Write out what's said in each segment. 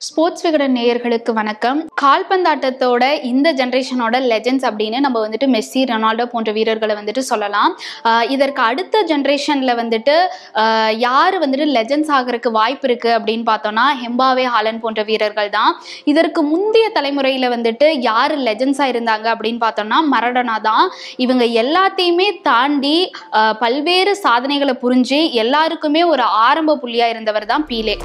sports Vikatan நேயர்களுக்கு வணக்கம் கால்பந்தாட்டத்தோட இந்த ஜென்ரேஷனோட லெஜெண்ட்ஸ் அப்படின்னு நம்ம வந்துட்டு மெஸ்ஸி ரொனால்டோ போன்ற வீரர்களை வந்துட்டு சொல்லலாம் ஆஹ் இதற்கு அடுத்த ஜென்ரேஷனில் வந்துட்டு ஆஹ் யார் வந்துட்டு லெஜெண்ட்ஸ் ஆகிறதுக்கு வாய்ப்பு இருக்குது அப்படின்னு பார்த்தோம்னா ஹெம்பாவே ஹாலன் போன்ற வீரர்கள் தான் இதற்கு முந்தைய தலைமுறையில் வந்துட்டு யார் லெஜெண்ட்ஸாக இருந்தாங்க அப்படின்னு பார்த்தோம்னா மரடோனா தான் இவங்க எல்லாத்தையுமே தாண்டி ஆஹ் பல்வேறு சாதனைகளை புரிஞ்சு எல்லாருக்குமே ஒரு ஆரம்ப புள்ளியாக இருந்தவர் தான் பீலே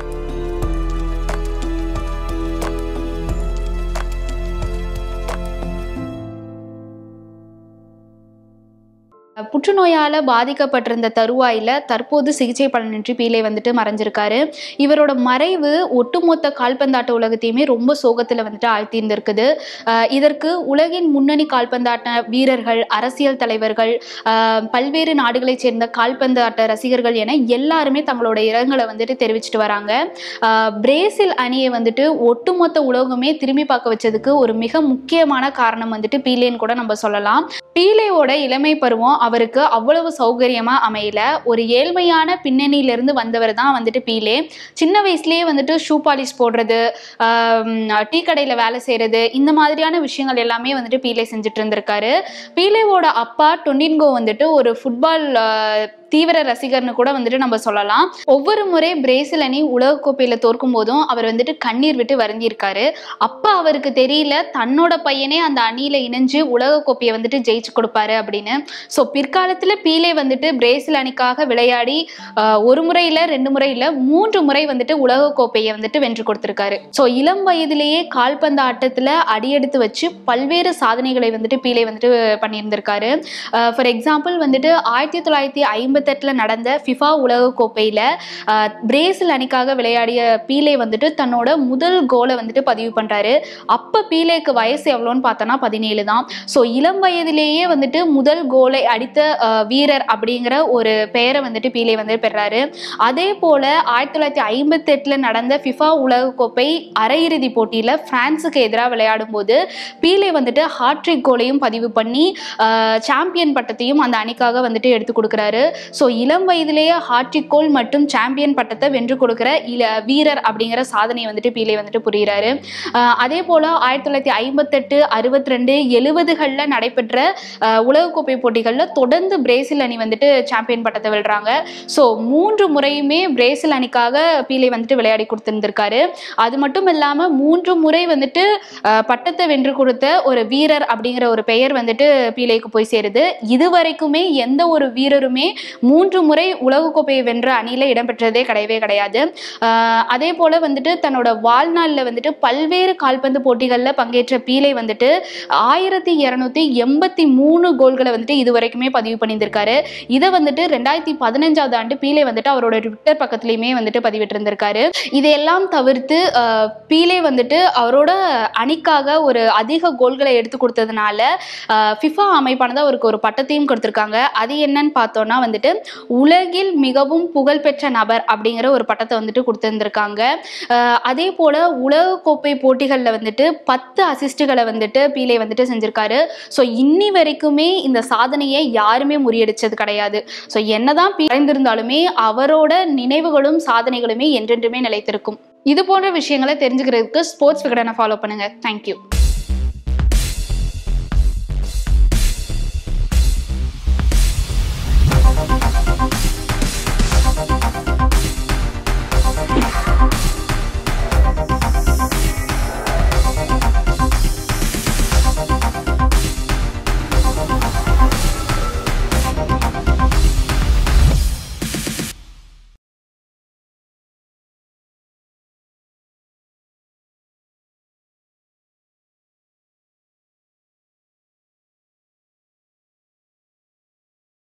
புற்றுநோயால் பாதிக்கப்பட்டிருந்த தருவாயில் தற்போது சிகிச்சை பலனின்றி பீலே வந்துட்டு மறைஞ்சிருக்காரு இவரோட மறைவு ஒட்டுமொத்த கால்பந்தாட்ட உலகத்தையுமே ரொம்ப சோகத்தில் வந்துட்டு ஆழ்த்தியிருந்திருக்குது அஹ் இதற்கு உலகின் முன்னணி கால்பந்தாட்ட வீரர்கள் அரசியல் தலைவர்கள் அஹ் பல்வேறு நாடுகளைச் சேர்ந்த கால்பந்தாட்ட ரசிகர்கள் என எல்லாருமே தங்களோட இரங்கலை வந்துட்டு தெரிவிச்சிட்டு வராங்க அஹ் பிரேசில் அணியை வந்துட்டு ஒட்டுமொத்த உலகமே திரும்பி பார்க்க வச்சதுக்கு ஒரு மிக முக்கியமான காரணம் வந்துட்டு பீலேன்னு கூட நம்ம சொல்லலாம் பீலேவோட இளமை பருவம் அவருக்கு அவ்வளவு சௌகரியமா அமையல ஒரு ஏழ்மையான பின்னணியிலிருந்து வந்தவர் தான் வந்துட்டு பீலே சின்ன வயசுலயே வந்துட்டு ஷூ பாலிஷ் போடுறது ஆம், டீ கடையில் வேலை செய்யறது இந்த மாதிரியான விஷயங்கள் எல்லாமே வந்துட்டு பீலே செஞ்சுட்டு இருந்திருக்காரு பீலேவோட அப்பா டொண்டின்கோ வந்துட்டு ஒரு ஃபுட்பால் தீவிர ரசிகர்னு கூட வந்துட்டு நம்ம சொல்லலாம் ஒவ்வொரு முறை பிரேசில் அணி உலகக்கோப்பையில தோற்கும் போதும் அவர் வந்துட்டு கண்ணீர் விட்டு வருந்திருக்காரு அப்ப அவருக்கு தெரியல தன்னோட பையனே அந்த அணியில இணைஞ்சு உலகக்கோப்பையை வந்துட்டு ஜெயிச்சு கொடுப்பாரு அப்படின்னு ஸோ பிற்காலத்துல பீலே வந்துட்டு பிரேசில் அணிக்காக விளையாடி ஆஹ், ஒரு முறை இல்ல ரெண்டு முறை இல்ல மூன்று முறை வந்துட்டு உலகக்கோப்பையை வந்துட்டு வென்று கொடுத்திருக்காரு ஸோ இளம் வயதிலேயே கால்பந்து ஆட்டத்துல அடியெடுத்து வச்சு பல்வேறு சாதனைகளை வந்துட்டு பீலே வந்துட்டு பண்ணியிருந்திருக்காரு ஃபார் எக்ஸாம்பிள் வந்துட்டு ஆயிரத்தி தொள்ளாயிரத்தி ஐம்பத்தெட்டில் நடந்த ஃபிஃபா உலகக்கோப்பையில் பிரேசில் அணிக்காக விளையாடிய பீலே வந்துட்டு தன்னோட முதல் கோலை வந்துட்டு பதிவு பண்ணுறாரு அப்போ பீலேக்கு வயசு எவ்வளோன்னு பார்த்தோன்னா பதினேழு தான் ஸோ இளம் வயதிலேயே வந்துட்டு முதல் கோலை அடித்த அஹ், வீரர் அப்படிங்கிற ஒரு பெயரை வந்துட்டு பீலே வந்து பெறாரு அதே போல் ஆயிரத்தி தொள்ளாயிரத்தி ஐம்பத்தெட்டில் நடந்த ஃபிஃபா உலகக்கோப்பை அரையிறுதி போட்டியில் பிரான்ஸுக்கு எதிராக விளையாடும் போது பீலே வந்துட்டு ஹாட்ரிக் கோலையும் பதிவு பண்ணி சாம்பியன் பட்டத்தையும் அந்த அணிக்காக வந்துட்டு எடுத்து கொடுக்குறாரு ஸோ இளம் வயதிலேயே ஹாட்ரிக் கோல் மற்றும் சாம்பியன் பட்டத்தை வென்று கொடுக்குற இள வீரர் அப்படிங்கிற சாதனையை வந்துட்டு பீலே வந்துட்டு புரிகிறாரு அஹ் அதே போல் ஆயிரத்தி தொள்ளாயிரத்தி ஐம்பத்தெட்டு அறுபத்தி ரெண்டு எழுபதுகளில் நடைபெற்ற அஹ், உலகக்கோப்பை போட்டிகளில் தொடர்ந்து பிரேசில் அணி வந்துட்டு சாம்பியன் பட்டத்தை வெல்றாங்க ஸோ மூன்று முறையுமே பிரேசில் அணிக்காக பீலே வந்துட்டு விளையாடி கொடுத்துருந்துருக்காரு அது மட்டும் இல்லாமல் மூன்று முறை வந்துட்டு அஹ், பட்டத்தை வென்று கொடுத்த ஒரு வீரர் அப்படிங்கிற ஒரு பெயர் வந்துட்டு பீலேக்கு போய் சேருது இதுவரைக்குமே எந்த ஒரு வீரருமே மூன்று முறை உலகக்கோப்பையை வென்ற அணியில் இடம்பெற்றதே கிடையவே கிடையாது ஆஹ் அதே போல் வந்துட்டு தன்னோட வாழ்நாளில் வந்துட்டு பல்வேறு கால்பந்து போட்டிகளில் பங்கேற்ற பீலே வந்துட்டு ஆயிரத்தி இரநூத்தி எண்பத்தி மூணு கோல்களை வந்துட்டு இது வரைக்குமே பதிவு பண்ணியிருந்திருக்காரு இதை வந்துட்டு ரெண்டாயிரத்தி பதினஞ்சாவது ஆண்டு பீலே வந்துட்டு அவரோட ட்விட்டர் பக்கத்துலையுமே வந்துட்டு பதிவிட்டிருந்திருக்காரு இதையெல்லாம் தவிர்த்து ஆஹ் பீலே வந்துட்டு அவரோட அணிக்காக ஒரு அதிக கோல்களை எடுத்து கொடுத்ததுனால ஃபிஃபா அமைப்பானது அவருக்கு ஒரு பட்டத்தையும் கொடுத்துருக்காங்க அது என்னன்னு பார்த்தோன்னா வந்துட்டு உலகில் மிகவும் புகழ்பெற்ற நபர் அப்படிங்கிற ஒரு பட்டத்தை வந்துட்டு கொடுத்துருந்துருக்காங்க அஹ் அதே போல் உலகக்கோப்பை போட்டிகளில் வந்துட்டு பத்து அசிஸ்ட்டுகளை வந்துட்டு பீலே வந்துட்டு செஞ்சுருக்காரு ஸோ இன்னி வரைக்குமே இந்த சாதனையை யாருமே முறியடிச்சது கிடையாது ஸோ என்னதான் மறைந்திருந்தாலுமே அவரோட நினைவுகளும் சாதனைகளுமே என்றென்றுமே நிலைத்திருக்கும் இது போன்ற விஷயங்களை தெரிஞ்சுக்கிறதுக்கு ஸ்போர்ட்ஸ் விகடனை ஃபாலோ பண்ணுங்க தேங்க்யூ